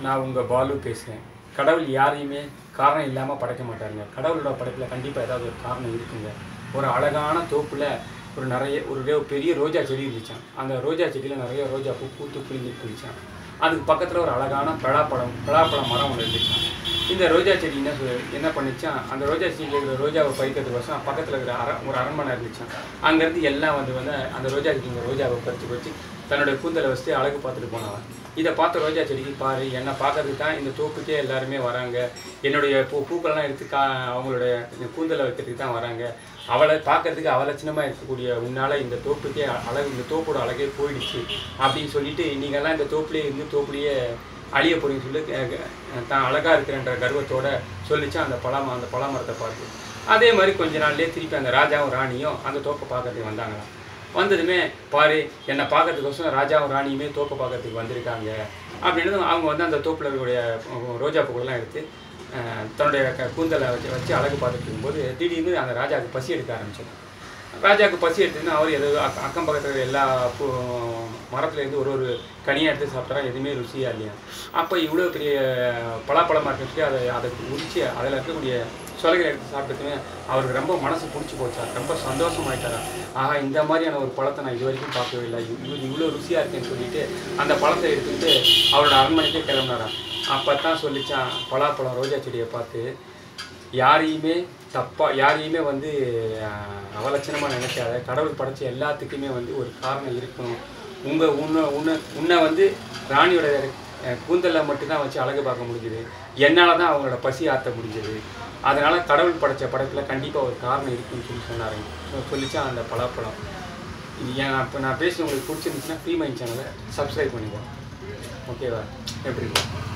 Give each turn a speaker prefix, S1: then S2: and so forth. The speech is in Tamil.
S1: நான் உங்கள் பாலு பேசுகிறேன் கடவுள் யாரையுமே காரணம் இல்லாமல் படைக்க மாட்டாருங்க கடவுளோட படைப்பில் கண்டிப்பாக ஏதாவது ஒரு காரணம் இருக்குங்க ஒரு அழகான தோப்பில் ஒரு நிறைய ஒரு ரே- பெரிய ரோஜா செடி இருந்துச்சான் அந்த ரோஜா செடியில் நிறைய ரோஜா பூ பூத்து குலுங்கி இருந்துச்சான் அதுக்கு பக்கத்தில் ஒரு அழகான பலாப்பழம் பலாப்பழம் மரம் ஒன்று இருந்துச்சான் இந்த ரோஜா செடி என்ன சொ- என்ன பண்ணிச்சான் அந்த ரோஜா செடியில் இருக்கிற ரோஜாவை பறிக்கிறதுக்கு வருஷம் பக்கத்தில் இருக்கிற அர ஒரு அரண்மனை இருந்துச்சான் அங்கேருந்து எல்லாம் வந்து வந்து அந்த ரோஜா செடிங்க ரோஜாவை பறித்து வச்சு தன்னுடைய கூந்தலை வச்சுட்டு அழகு பார்த்துட்டு போனவன் இதை பார்த்த ரோஜா செடிக்கு பாரு என்னை பார்க்கறதுக்கு தான் இந்த தோப்புக்கே எல்லாருமே வராங்க என்னுடைய பூ பூக்கள்லாம் எடுத்து கா அவங்களுடைய இந்த கூந்தலை வைக்கிறதுக்கு தான் வராங்க அவளை பார்க்கறதுக்கு அவலட்சணமாக இருக்கக்கூடிய உன்னால இந்த தோப்புக்கே அ- அழகு இந்த தோப்போட அழகே போயிடுச்சு அப்படின்னு சொல்லிட்டு நீங்கள்லாம் இந்த தோப்புலேயே இருந்து தோப்புலேயே அழிய போறீங்கன்னு சொல்லி அஹ், அஹ், தான் அழகாக இருக்கிறன்ற கர்வத்தோட சொல்லிச்சு அந்த பழம் அந்த பலாமரத்தை பார்த்து அதே மாதிரி கொஞ்ச நாள்லயே திருப்பி அந்த ராஜாவும் ராணியும் அந்த தோப்பை பார்க்கறதுக்கு வந்தாங்களாம் வந்ததுமே பாரு என்னை பார்க்கறதுக்கோசரம் ராஜாவும் ராணியுமே தோப்பை பார்க்கறதுக்கு வந்திருக்காங்க அப்படின்னு அவங்க வந்து அந்த தோப்பில் இருக்கக்கூடிய அஹ், ரோஜா பூக்கள்லாம் எடுத்து அஹ், தன்னுடைய க- கூந்தலை வச்சு வச்சு அழகு பார்த்துட்டு இருக்கும்போது திடீர்னு அந்த ராஜாவுக்கு பசி எடுக்க ஆரம்பிச்சது ராஜாவுக்கு பசி எடுத்துன்னு அவர் ஏதோ அக்க- அக்கம் பக்கத்தில் இருக்கிற எல்லா பூ மரத்துலேருந்து ஒரு ஒரு கனியாக எடுத்து சாப்பிட்டா எதுவுமே ருசியாக இல்லையா அப்போ இவ்வளோ பெரிய பலாப்பழமாக இருக்கிறது அதை அதை உரிச்சு அதில் இருக்கக்கூடிய சொலைகளை எடுத்து சாப்பிட்டதுமே அவருக்கு ரொம்ப மனசு பிடிச்சி போச்சா ரொம்ப சந்தோஷமாயிட்டாரா ஆஹா இந்த மாதிரியான ஒரு பழத்தை நான் இது வரைக்கும் பார்க்கவே இல்லை இவ்வளோ இவ்வளோ ருசியாக இருக்குன்னு சொல்லிட்டு அந்த பழத்தை எடுத்துக்கிட்டு அவரோட அரண்மனைக்கே கிளம்புனாராம் அப்போ தான் சொல்லிச்சான் பலாப்பழம் ரோஜா செடியை பார்த்து யாரையுமே தப்பா யாரையுமே வந்து ஆஹ், அவலட்சணமா நினைக்காத கடவுள் படைச்ச எல்லாத்துக்குமே வந்து ஒரு காரணம் இருக்கணும் உங்க உன்னை உன்னை உன்னை வந்து ராணியோட அஹ், கூந்தல்ல மட்டும்தான் வச்சு அழகு பார்க்க முடிஞ்சுது என்னால் தான் அவங்களோட பசி ஆற்ற முடிஞ்சது அதனால கடவுள் படைச்ச படைப்பில் கண்டிப்பாக ஒரு காரணம் இருக்குன்னு சொல்லி சொன்னாருங்க சொல்லிச்சா அந்த பலாப்பழம் இது ஏன் இப்போ நான் பேசி உங்களுக்கு பிடிச்சிருந்துச்சுன்னா ஃப்ரீ மைண்ட் சேனலை சப்ஸ்கிரைப் பண்ணிக்கோ ஓகேவா எப்படி